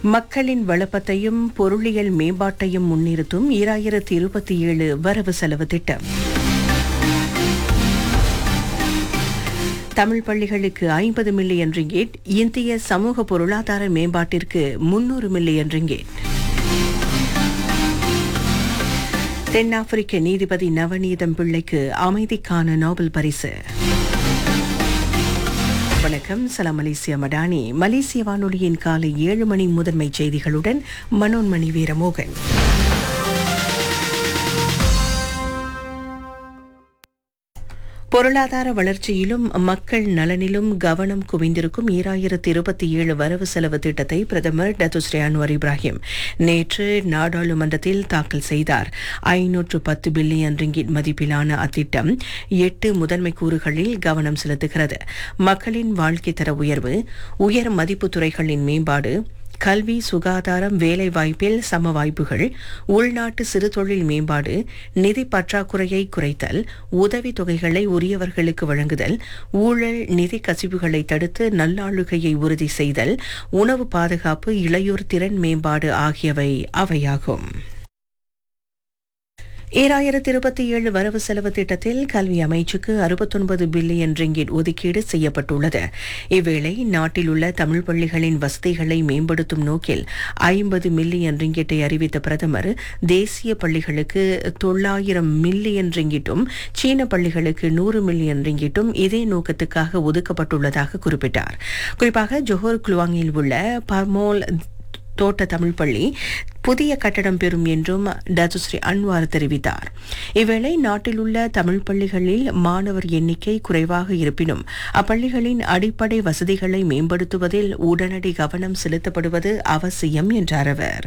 மக்களின் வளப்பத்தையும் பொருளியல் மேம்பாட்டையும் முன்னிறுத்தும் ஈராயிரத்தி இருபத்தி ஏழு வரவு செலவு திட்டம் தமிழ் பள்ளிகளுக்கு ஐம்பது மில்லியன் ரிங்கேட் இந்திய சமூக பொருளாதார மேம்பாட்டிற்கு முன்னூறு மில்லியன் ரிங்கேட் தென்னாப்பிரிக்க நீதிபதி நவநீதம் பிள்ளைக்கு அமைதிக்கான நோபல் பரிசு வணக்கம் சலாம் மலேசியா மடானி மலேசிய வானொலியின் காலை ஏழு மணி முதன்மை செய்திகளுடன் மனோன்மணி வீரமோகன் பொருளாதார வளர்ச்சியிலும் மக்கள் நலனிலும் கவனம் குவிந்திருக்கும் ஈராயிரத்தி இருபத்தி ஏழு வரவு செலவு திட்டத்தை பிரதமர் டத்துஸ்ரீ அன்வர் இப்ராஹிம் நேற்று நாடாளுமன்றத்தில் தாக்கல் செய்தார் ஐநூற்று பத்து பில்லியன் ரிங்கிட் மதிப்பிலான அத்திட்டம் எட்டு முதன்மை கூறுகளில் கவனம் செலுத்துகிறது மக்களின் வாழ்க்கை தர உயர்வு உயர் மதிப்பு துறைகளின் மேம்பாடு கல்வி சுகாதாரம் வேலைவாய்ப்பில் சம வாய்ப்புகள் உள்நாட்டு சிறு தொழில் மேம்பாடு நிதி பற்றாக்குறையை குறைத்தல் உதவித் தொகைகளை உரியவர்களுக்கு வழங்குதல் ஊழல் நிதி கசிவுகளை தடுத்து நல்லாளுகையை உறுதி செய்தல் உணவு பாதுகாப்பு இளையோர் திறன் மேம்பாடு ஆகியவை அவையாகும் ஈராயிரத்தி இருபத்தி ஏழு வரவு செலவு திட்டத்தில் கல்வி அமைச்சுக்கு அறுபத்தொன்பது பில்லியன் ரிங்கிட் ஒதுக்கீடு செய்யப்பட்டுள்ளது இவ்வேளை நாட்டில் உள்ள தமிழ் பள்ளிகளின் வசதிகளை மேம்படுத்தும் நோக்கில் ஐம்பது மில்லியன் ரிங்கிட்டை அறிவித்த பிரதமர் தேசிய பள்ளிகளுக்கு தொள்ளாயிரம் மில்லியன் ரிங்கிட்டும் சீன பள்ளிகளுக்கு நூறு மில்லியன் ரிங்கிட்டும் இதே நோக்கத்துக்காக ஒதுக்கப்பட்டுள்ளதாக குறிப்பிட்டார் குறிப்பாக ஜொஹோர் குலுவாங்கில் உள்ள பர்மோல் தோட்ட தமிழ் பள்ளி புதிய கட்டடம் பெறும் என்றும் டத்துஸ்ரீ அன்வார் தெரிவித்தார் இவ்வேளை நாட்டில் உள்ள தமிழ் பள்ளிகளில் மாணவர் எண்ணிக்கை குறைவாக இருப்பினும் அப்பள்ளிகளின் அடிப்படை வசதிகளை மேம்படுத்துவதில் உடனடி கவனம் செலுத்தப்படுவது அவசியம் என்றார் அவர்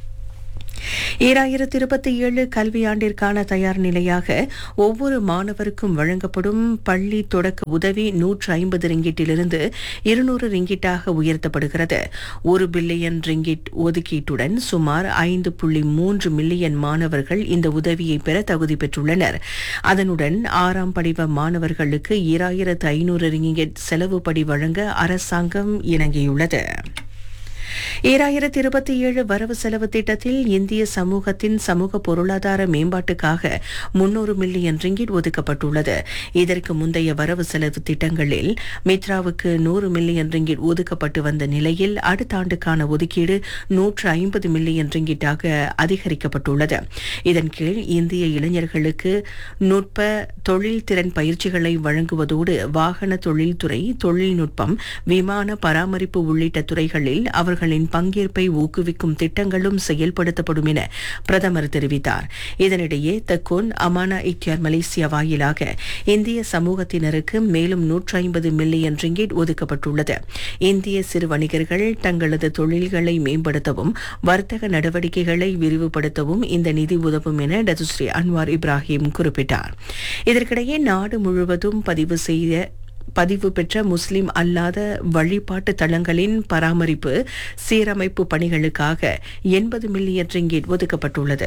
ஈராயிரத்தி இருபத்தி ஏழு கல்வியாண்டிற்கான தயார் நிலையாக ஒவ்வொரு மாணவருக்கும் வழங்கப்படும் பள்ளி தொடக்க உதவி நூற்று ஐம்பது ரிங்கிட்டிலிருந்து இருநூறு ரிங்கிட்டாக உயர்த்தப்படுகிறது ஒரு பில்லியன் ரிங்கிட் ஒதுக்கீட்டுடன் சுமார் ஐந்து புள்ளி மூன்று மில்லியன் மாணவர்கள் இந்த உதவியை பெற தகுதி பெற்றுள்ளனர் அதனுடன் ஆறாம் படிவ மாணவர்களுக்கு ஈராயிரத்து ஐநூறு ரிங்கிட் செலவுப்படி வழங்க அரசாங்கம் இணங்கியுள்ளது ஈராயிரத்தி இருபத்தி ஏழு வரவு செலவு திட்டத்தில் இந்திய சமூகத்தின் சமூக பொருளாதார மேம்பாட்டுக்காக முன்னூறு மில்லியன் ரிங்கிட் ஒதுக்கப்பட்டுள்ளது இதற்கு முந்தைய வரவு செலவு திட்டங்களில் மித்ராவுக்கு நூறு மில்லியன் ரிங்கிட் ஒதுக்கப்பட்டு வந்த நிலையில் அடுத்த ஆண்டுக்கான ஒதுக்கீடு நூற்று ஐம்பது மில்லியன் ரிங்கிட்டாக அதிகரிக்கப்பட்டுள்ளது இதன் கீழ் இந்திய இளைஞர்களுக்கு நுட்ப தொழில் திறன் பயிற்சிகளை வழங்குவதோடு வாகன தொழில்துறை தொழில்நுட்பம் விமான பராமரிப்பு உள்ளிட்ட துறைகளில் அவர்களின் பங்கேற்பை ஊக்குவிக்கும் திட்டங்களும் செயல்படுத்தப்படும் என பிரதமர் தெரிவித்தார் இதனிடையே தக்கோன் அமானா இக்யார் மலேசியா வாயிலாக இந்திய சமூகத்தினருக்கு மேலும் நூற்றி ஐம்பது மில்லியன் ரிங்கிட் ஒதுக்கப்பட்டுள்ளது இந்திய சிறு வணிகர்கள் தங்களது தொழில்களை மேம்படுத்தவும் வர்த்தக நடவடிக்கைகளை விரிவுபடுத்தவும் இந்த நிதி உதவும் என டதுஸ்ரீ அன்வார் இப்ராஹிம் குறிப்பிட்டார் இதற்கிடையே நாடு முழுவதும் பதிவு செய்த பதிவு பெற்ற முஸ்லிம் அல்லாத வழிபாட்டு தளங்களின் பராமரிப்பு சீரமைப்பு பணிகளுக்காக எண்பது மில்லியன் ரிங்கிட் ஒதுக்கப்பட்டுள்ளது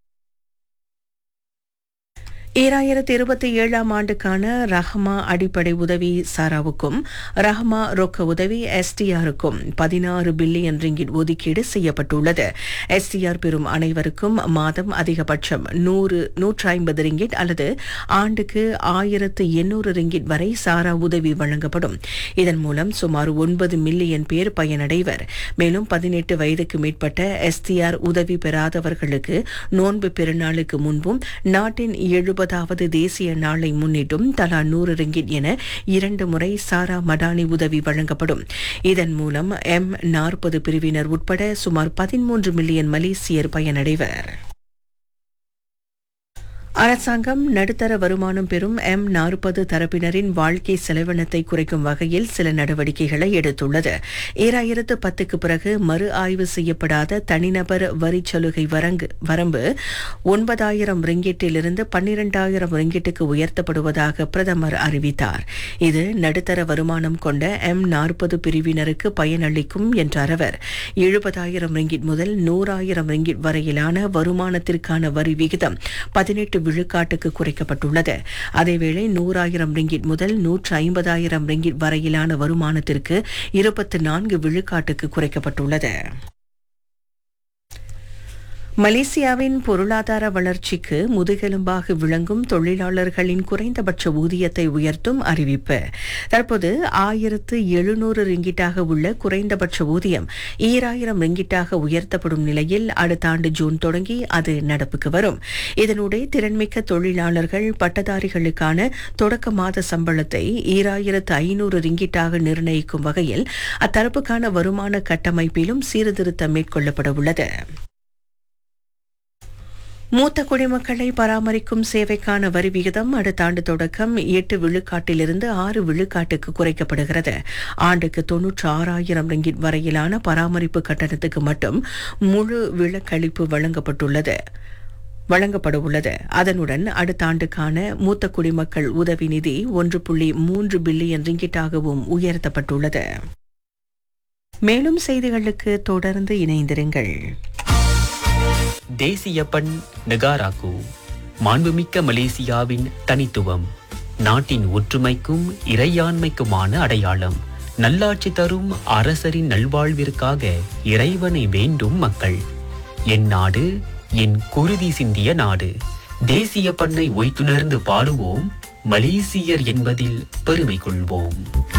ஈராயிரத்தி இருபத்தி ஏழாம் ஆண்டுக்கான ரஹ்மா அடிப்படை உதவி சாராவுக்கும் ரஹ்மா ரொக்க உதவி எஸ்டிஆருக்கும் பதினாறு பில்லியன் ரிங்கிட் ஒதுக்கீடு செய்யப்பட்டுள்ளது எஸ்டிஆர் பெறும் அனைவருக்கும் மாதம் அதிகபட்சம் நூறு நூற்று ஐம்பது ரிங்கிட் அல்லது ஆண்டுக்கு ஆயிரத்து எண்ணூறு ரிங்கிட் வரை சாரா உதவி வழங்கப்படும் இதன் மூலம் சுமார் ஒன்பது மில்லியன் பேர் பயனடைவர் மேலும் பதினெட்டு வயதுக்கு மேற்பட்ட எஸ்டிஆர் உதவி பெறாதவர்களுக்கு நோன்பு பெருநாளுக்கு முன்பும் நாட்டின் எழுபது இருபதாவது தேசிய நாளை முன்னிட்டும் தலா நூறு ரிங்கிட் என இரண்டு முறை சாரா மடானி உதவி வழங்கப்படும் இதன் மூலம் எம் நாற்பது பிரிவினர் உட்பட சுமார் பதிமூன்று மில்லியன் மலேசியர் பயனடைவர் அரசாங்கம் நடுத்தர வருமானம் பெறும் எம் நாற்பது தரப்பினரின் வாழ்க்கை செலவினத்தை குறைக்கும் வகையில் சில நடவடிக்கைகளை எடுத்துள்ளது ஈராயிரத்து பத்துக்கு பிறகு மறு ஆய்வு செய்யப்படாத தனிநபர் வரிச் சலுகை வரங்கு வரம்பு ஒன்பதாயிரம் ரிங்கிட்டிலிருந்து பன்னிரண்டாயிரம் ரிங்கிட்டுக்கு உயர்த்தப்படுவதாக பிரதமர் அறிவித்தார் இது நடுத்தர வருமானம் கொண்ட எம் நாற்பது பிரிவினருக்கு பயனளிக்கும் என்றார் அவர் எழுபதாயிரம் ரிங்கிட் முதல் நூறாயிரம் ரிங்கிட் வரையிலான வருமானத்திற்கான வரி விகிதம் பதினெட்டு விழுக்காட்டுக்கு குறைக்கப்பட்டுள்ளது அதேவேளை நூறாயிரம் ரிங்கிட் முதல் நூற்று ஐம்பதாயிரம் ரிங்கிட் வரையிலான வருமானத்திற்கு இருபத்தி நான்கு விழுக்காட்டுக்கு குறைக்கப்பட்டுள்ளது மலேசியாவின் பொருளாதார வளர்ச்சிக்கு முதுகெலும்பாக விளங்கும் தொழிலாளர்களின் குறைந்தபட்ச ஊதியத்தை உயர்த்தும் அறிவிப்பு தற்போது ஆயிரத்து எழுநூறு ரிங்கிட்டாக உள்ள குறைந்தபட்ச ஊதியம் ஈராயிரம் ரிங்கிட்டாக உயர்த்தப்படும் நிலையில் அடுத்த ஆண்டு ஜூன் தொடங்கி அது நடப்புக்கு வரும் இதனுடைய திறன்மிக்க தொழிலாளர்கள் பட்டதாரிகளுக்கான தொடக்க மாத சம்பளத்தை ஈராயிரத்து ஐநூறு ரிங்கிட்டாக நிர்ணயிக்கும் வகையில் அத்தரப்புக்கான வருமான கட்டமைப்பிலும் சீர்திருத்தம் மேற்கொள்ளப்பட உள்ளது மூத்த குடிமக்களை பராமரிக்கும் சேவைக்கான வரி விகிதம் அடுத்த ஆண்டு தொடக்கம் எட்டு விழுக்காட்டிலிருந்து ஆறு விழுக்காட்டுக்கு குறைக்கப்படுகிறது ஆண்டுக்கு தொன்னூற்று ஆறாயிரம் ரிங்கிட் வரையிலான பராமரிப்பு கட்டணத்துக்கு மட்டும் முழு விலக்களிப்பு வழங்கப்பட்டுள்ளது வழங்கப்பட உள்ளது அதனுடன் அடுத்த ஆண்டுக்கான மூத்த குடிமக்கள் உதவி நிதி ஒன்று புள்ளி மூன்று பில்லியன் ரிங்கிட்டாகவும் உயர்த்தப்பட்டுள்ளது மேலும் செய்திகளுக்கு தொடர்ந்து இணைந்திருங்கள் தேசிய பண் நெகாராக்கு மாண்புமிக்க மலேசியாவின் தனித்துவம் நாட்டின் ஒற்றுமைக்கும் இறையாண்மைக்குமான அடையாளம் நல்லாட்சி தரும் அரசரின் நல்வாழ்விற்காக இறைவனை வேண்டும் மக்கள் என் நாடு என் குருதி சிந்திய நாடு தேசிய பண்ணை ஒய்த்துணர்ந்து பாடுவோம் மலேசியர் என்பதில் பெருமை கொள்வோம்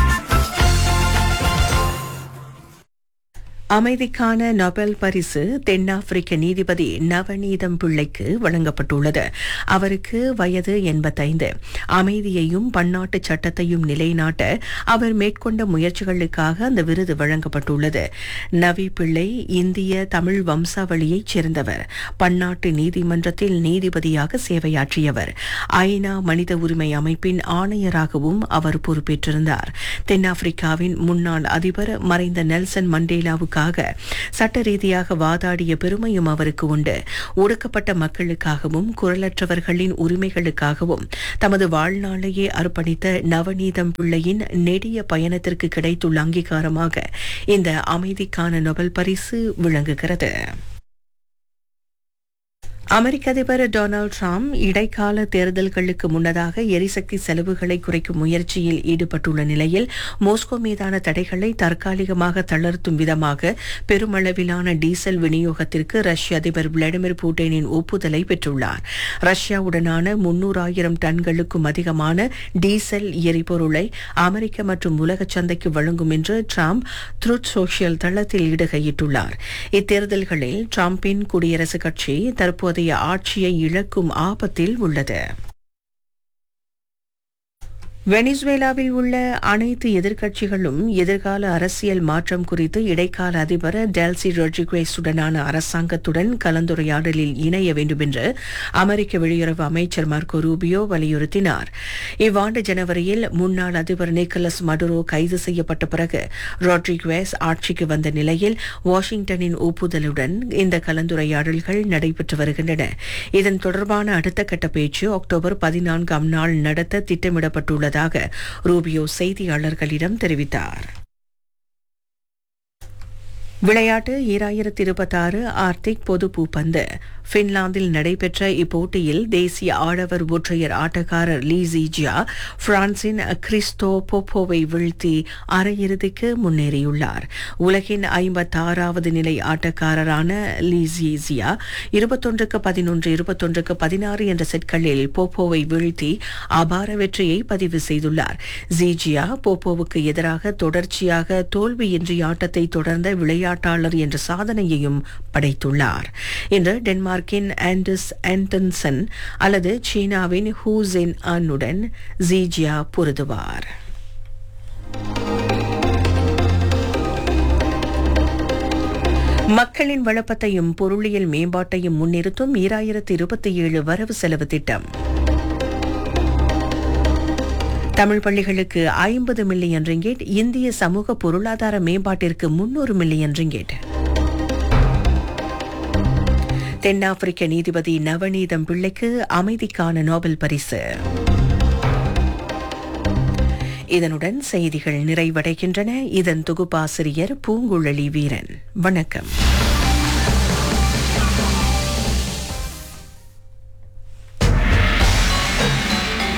அமைதிக்கான நொபெல் பரிசு தென்னாப்பிரிக்க நீதிபதி நவநீதம் பிள்ளைக்கு வழங்கப்பட்டுள்ளது அவருக்கு வயது எண்பத்தைந்து அமைதியையும் பன்னாட்டு சட்டத்தையும் நிலைநாட்ட அவர் மேற்கொண்ட முயற்சிகளுக்காக அந்த விருது வழங்கப்பட்டுள்ளது நவி பிள்ளை இந்திய தமிழ் வம்சாவளியைச் சேர்ந்தவர் பன்னாட்டு நீதிமன்றத்தில் நீதிபதியாக சேவையாற்றியவர் ஐநா மனித உரிமை அமைப்பின் ஆணையராகவும் அவர் பொறுப்பேற்றிருந்தார் தென்னாப்பிரிக்காவின் முன்னாள் அதிபர் மறைந்த நெல்சன் மண்டேலாவுக்கு மக்களுக்காக சட்ட ரீதியாக வாதாடிய பெருமையும் அவருக்கு உண்டு ஒடுக்கப்பட்ட மக்களுக்காகவும் குரலற்றவர்களின் உரிமைகளுக்காகவும் தமது வாழ்நாளையே அர்ப்பணித்த நவநீதம் பிள்ளையின் நெடிய பயணத்திற்கு கிடைத்துள்ள அங்கீகாரமாக இந்த அமைதிக்கான நொபல் பரிசு விளங்குகிறது அமெரிக்க அதிபர் டொனால்டு டிரம்ப் இடைக்கால தேர்தல்களுக்கு முன்னதாக எரிசக்தி செலவுகளை குறைக்கும் முயற்சியில் ஈடுபட்டுள்ள நிலையில் மோஸ்கோ மீதான தடைகளை தற்காலிகமாக தளர்த்தும் விதமாக பெருமளவிலான டீசல் விநியோகத்திற்கு ரஷ்ய அதிபர் விளாடிமிர் புட்டினின் ஒப்புதலை பெற்றுள்ளார் ரஷ்யாவுடனான முன்னூறாயிரம் டன்களுக்கும் அதிகமான டீசல் எரிபொருளை அமெரிக்க மற்றும் உலக சந்தைக்கு வழங்கும் என்று டிரம்ப் த்ருட் சோஷியல் தளத்தில் இடுகையிட்டுள்ளார் இத்தேர்தல்களில் டிரம்பின் குடியரசுக் கட்சி தற்போது தற்போதைய ஆட்சியை இழக்கும் ஆபத்தில் உள்ளது வெனிசுவேலாவில் உள்ள அனைத்து எதிர்க்கட்சிகளும் எதிர்கால அரசியல் மாற்றம் குறித்து இடைக்கால அதிபர் டெல்சி ரொட்ரிகுவேஸுடனான அரசாங்கத்துடன் கலந்துரையாடலில் இணைய வேண்டும் என்று அமெரிக்க வெளியுறவு அமைச்சர் மார்க்கோ ரூபியோ வலியுறுத்தினார் இவ்வாண்டு ஜனவரியில் முன்னாள் அதிபர் நிக்கலஸ் மடுரோ கைது செய்யப்பட்ட பிறகு ரொட்ரிகுவேஸ் ஆட்சிக்கு வந்த நிலையில் வாஷிங்டனின் ஒப்புதலுடன் இந்த கலந்துரையாடல்கள் நடைபெற்று வருகின்றன இதன் தொடர்பான அடுத்த கட்ட பேச்சு அக்டோபர் பதினான்காம் நாள் நடத்த திட்டமிடப்பட்டுள்ளது உள்ளதாக ரூபியோ செய்தியாளர்களிடம் தெரிவித்தார் விளையாட்டு ஈராயிரத்தி இருபத்தாறு ஆர்டிக் பொது பூப்பந்து பின்லாந்தில் நடைபெற்ற இப்போட்டியில் தேசிய ஆடவர் ஒற்றையர் ஆட்டக்காரர் லீ ஜீஜியா பிரான்சின் கிறிஸ்டோ போப்போவை வீழ்த்தி அரையிறுதிக்கு முன்னேறியுள்ளார் உலகின் ஐம்பத்தாறாவது நிலை ஆட்டக்காரரான லீ ஜீஜியா இருபத்தொன்றுக்கு பதினொன்று இருபத்தொன்றுக்கு பதினாறு என்ற செட்களில் போப்போவை வீழ்த்தி அபார வெற்றியை பதிவு செய்துள்ளார் ஜீஜியா போப்போவுக்கு எதிராக தொடர்ச்சியாக தோல்வியின்றி ஆட்டத்தை தொடர்ந்த விளையாட்டாளர் என்ற சாதனையையும் படைத்துள்ளார் இன்று டென்மார்க்கின் ஆண்டஸ் ஆண்டன்சன் அல்லது சீனாவின் ஹூசென் அன்னுடன் ஜீஜியா பொருதுவார் மக்களின் வளப்பத்தையும் பொருளியல் மேம்பாட்டையும் முன்னிறுத்தும் ஈராயிரத்து இருபத்தி ஏழு வரவு செலவு திட்டம் தமிழ் பள்ளிகளுக்கு ஐம்பது மில்லியன் ரிங்கேட் இந்திய சமூக பொருளாதார மேம்பாட்டிற்கு முன்னூறு மில்லியன் ரிங்கேட் தென்னாப்பிரிக்க நீதிபதி நவநீதம் பிள்ளைக்கு அமைதிக்கான நோபல் பரிசு இதனுடன் செய்திகள் நிறைவடைகின்றன இதன் தொகுப்பாசிரியர் பூங்குழலி வீரன் வணக்கம்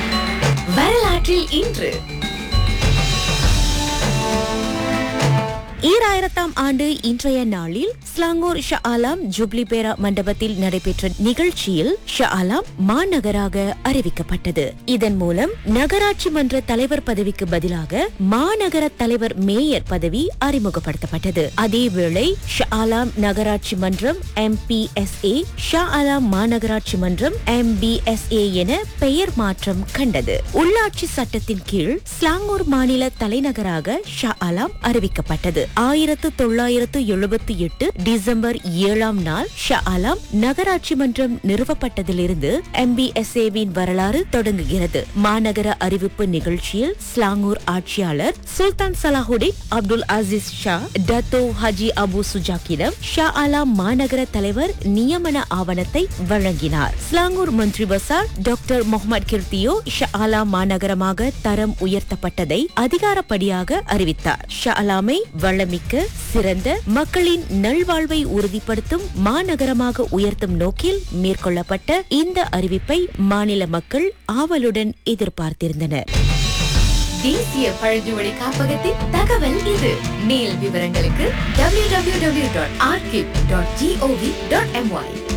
வரலாற்றில் இன்று ஈராயிரத்தாம் ஆண்டு இன்றைய நாளில் ஸ்லாங்கூர் ஷா ஆலாம் ஜூப்ளி பேரா மண்டபத்தில் நடைபெற்ற நிகழ்ச்சியில் ஷா ஆலாம் மாநகராக அறிவிக்கப்பட்டது இதன் மூலம் நகராட்சி மன்ற தலைவர் பதவிக்கு பதிலாக மாநகர தலைவர் மேயர் பதவி அறிமுகப்படுத்தப்பட்டது அதேவேளை ஷா ஆலாம் நகராட்சி மன்றம் எம்பிஎஸ்ஏ ஷா ஆலாம் மாநகராட்சி மன்றம் எம்பிஎஸ்ஏ என பெயர் மாற்றம் கண்டது உள்ளாட்சி சட்டத்தின் கீழ் ஸ்லாங்கூர் மாநில தலைநகராக ஷா ஆலாம் அறிவிக்கப்பட்டது ஆயிரத்து தொள்ளாயிரத்து எழுபத்தி எட்டு டிசம்பர் ஏழாம் நாள் ஷா ஆலாம் நகராட்சி மன்றம் நிறுவப்பட்டதிலிருந்து எம்பிஎஸ்ஏவின் வரலாறு தொடங்குகிறது மாநகர அறிவிப்பு நிகழ்ச்சியில் ஸ்லாங்கூர் ஆட்சியாளர் Sultan Salahuddin Abdul Aziz Shah Dato Haji Abu சுஜாக்கிடம் ஷா ஆலாம் மாநகர தலைவர் நியமன ஆவணத்தை வழங்கினார் Selangor Menteri Besar doctor Mohamad Khir Toyo Shah Alam மாநகரமாக தரம் உயர்த்தப்பட்டதை அதிகாரப்படியாக அறிவித்தார் ஷா ஆலாமை வளமிக்க சிறந்த மக்களின் நல்வாழ்வை உறுதிப்படுத்தும் மாநகரமாக உயர்த்தும் நோக்கில் மேற்கொள்ளப்பட்ட இந்த அறிவிப்பை மாநில மக்கள் ஆவலுடன் எதிர்பார்த்திருந்தனர் தேசிய பழங்குடி காப்பகத்தின் தகவல் இது மேல் விவரங்களுக்கு www.archive.gov.my